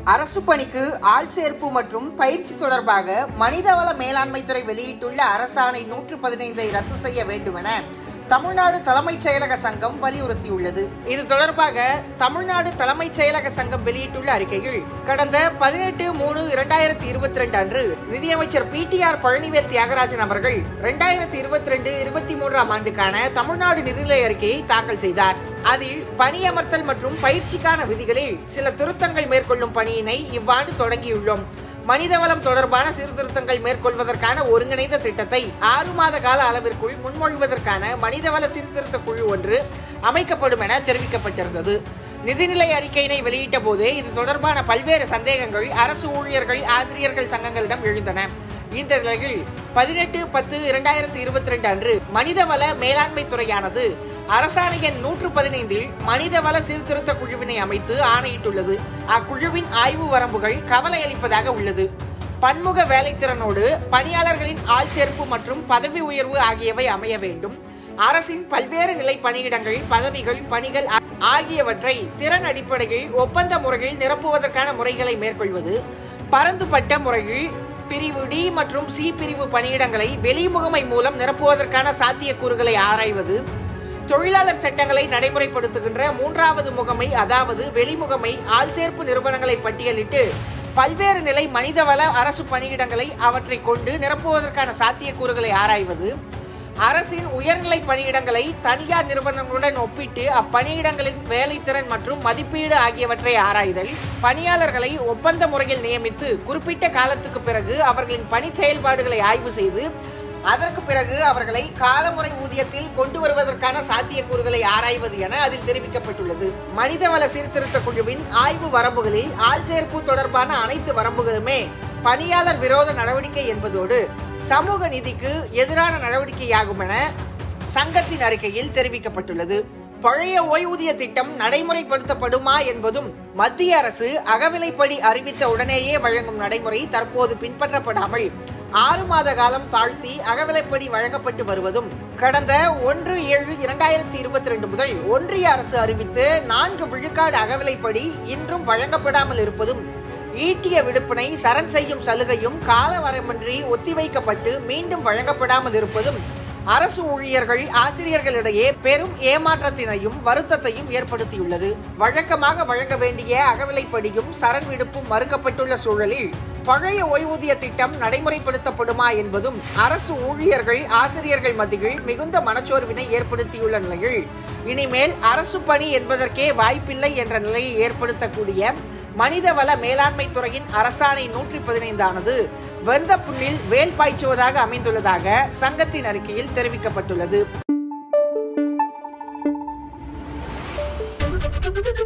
அரசு பணிக்கு ஆள் சேர்ப்பு மற்றும் பயிற்சி தொடர்பாக மனிதவள மேலாண்மைத்துறை வெளியிட்டுள்ள அரசாணை நூற்று பதினைந்தை ரத்து செய்ய வேண்டுமென தமிழ்நாடு தலைமைச் செயலக சங்கம் வலியுறுத்தியுள்ளது இது தொடர்பாக தமிழ்நாடு தலைமைச் செயலக சங்கம் வெளியிட்டுள்ள அறிக்கையில் கடந்த பதினெட்டு மூணு இரண்டாயிரத்தி இருபத்தி ரெண்டு அன்று நிதியமைச்சர் P T R Palanivel Thiagarajan அவர்கள் இரண்டாயிரத்தி இருபத்தி ரெண்டு இருபத்தி மூன்றாம் ஆண்டுக்கான தமிழ்நாடு நிதிநிலை அறிக்கையை தாக்கல் செய்தார் அதில் பணியமர்த்தல் மற்றும் பயிற்சிக்கான விதிகளில் சில திருத்தங்கள் மேற்கொள்ளும் பணியினை இவ்வாண்டு தொடங்கியுள்ளோம் மனிதவளம் தொடர்பான சீர்திருத்தங்கள் மேற்கொள்வதற்கான ஒருங்கிணைந்த திட்டத்தை ஆறு மாத கால அளவிற்குள் முன்மொழிவதற்கான மனிதவள சீர்திருத்த குழு ஒன்று அமைக்கப்படும் என தெரிவிக்கப்பட்டிருந்தது நிதிநிலை அறிக்கையினை வெளியிட்ட போதே இது தொடர்பான பல்வேறு சந்தேகங்கள் அரசு ஊழியர்கள் ஆசிரியர்கள் சங்கங்களிடம் எழுந்தன இந்த நிலையில் பதினெட்டு பத்து இரண்டாயிரத்தி இருபத்தி ரெண்டு அன்று மனிதவள மேலாண்மை துறையானது அரசாணை எண் நூற்று பதினைந்தில் மனிதவள சீர்திருத்த குழுவினை அமைத்து ஆணையிட்டுள்ளது அக்குழுவின் ஆய்வு வரம்புகள் கவலை அளிப்பதாக உள்ளது பன்முக வேலைத்திறனோடு பணியாளர்களின் ஆள் சேர்ப்பு மற்றும் பதவி உயர்வு ஆகியவை அமைய வேண்டும் அரசின் பல்வேறு நிலை பணியிடங்கள் பதவிகள் பணிகள் ஆ- ஆகியவற்றை திறன் அடிப்படையில் ஒப்பந்த முறையில் நிரப்புவதற்கான முறைகளை மேற்கொள்வது பரந்துபட்ட முறையில் பிரிவு டி மற்றும் சி பிரிவு பணியிடங்களை வெளிமுகமை மூலம் நிரப்புவதற்கான சாத்தியக்கூறுகளை ஆராய்வது தொழிலாளர் சட்டங்களை நடைமுறைப்படுத்துகின்ற மூன்றாவது முகமை அதாவது வெளிமுகமை ஆள் சேர்ப்பு நிறுவனங்களை பட்டியலிட்டு பல்வேறு நிலை மனிதவள அரசு பணியிடங்களை அவற்றை கொண்டு நிரப்புவதற்கான சாத்தியக்கூறுகளை ஆராய்வது அரசின் உயர்நிலை பணியிடங்களை தனியார் நிறுவனங்களுடன் ஒப்பிட்டு அப்பணியிடங்களின் வேலைத்திறன் மற்றும் மதிப்பீடு ஆகியவற்றை ஆராய்தல் பணியாளர்களை ஒப்பந்த முறையில் நியமித்து குறிப்பிட்ட காலத்துக்கு பிறகு அவர்களின் பணி செயல்பாடுகளை ஆய்வு செய்து அதற்கு பிறகு அவர்களை காலமுறை ஊதியத்தில் கொண்டு வருவதற்கான சாத்தியக்கூறுகளை ஆராய்வது என அதில் தெரிவிக்கப்பட்டுள்ளது மனிதவள சீர்திருத்த குழுவின் ஆய்வு வரம்புகளில் ஆள் சேர்ப்பு தொடர்பான அனைத்து வரம்புகளுமே பணியாளர் விரோத நடவடிக்கை என்பதோடு சமூக நீதிக்கு எதிரான நடவடிக்கையாகும் என சங்கத்தின் அறிக்கையில் தெரிவிக்கப்பட்டுள்ளது பழைய ஓய்வூதிய திட்டம் நடைமுறைப்படுத்தப்படுமா என்பதும் மத்திய அரசு அகவிலைப்படி அறிவித்த உடனேயே வழங்கும் நடைமுறை தற்போது பின்பற்றப்படாமல் ஆறு மாத காலம் தாழ்த்தி அகவிலைப்படி வழங்கப்பட்டு வருவதும் கடந்த ஒன்று ஏழு இரண்டாயிரத்தி இருபத்தி ரெண்டு முதல் ஒன்றிய அரசு அறிவித்து நான்கு விழுக்காடு அகவிலைப்படி இன்றும் வழங்கப்படாமல் இருப்பதும் ஈட்டிய விடுப்பினை சரண் செய்யும் சலுகையும் காலவரமின்றி ஒத்திவைக்கப்பட்டு மீண்டும் வழங்கப்படாமல் இருப்பதும் அரசு ஊழியர்கள் ஆசிரியர்களிடையே பெரும் ஏமாற்றத்தினையும் வருத்தத்தையும் ஏற்படுத்தியுள்ளது வழக்கமாக வழங்க வேண்டிய அகவிலைப்படியும் சரண் விடுப்பும் மறுக்கப்பட்டுள்ள சூழலில் பழைய ஓய்வூதிய திட்டம் நடைமுறைப்படுத்தப்படுமா என்பதும் அரசு ஊழியர்கள் ஆசிரியர்கள் மத்தியில் மிகுந்த மனச்சோர்வினை ஏற்படுத்தியுள்ள நிலையில் இனிமேல் அரசு பணி என்பதற்கே வாய்ப்பில்லை என்ற நிலையை ஏற்படுத்தக்கூடிய மனிதவள மேலாண்மை துறையின் அரசாணை நூற்றி பதினைந்தானது வெந்த புண்ணில் வேல் பாய்ச்சுவதாக அமைந்துள்ளதாக சங்கத்தின் அறிக்கையில் தெரிவிக்கப்பட்டுள்ளது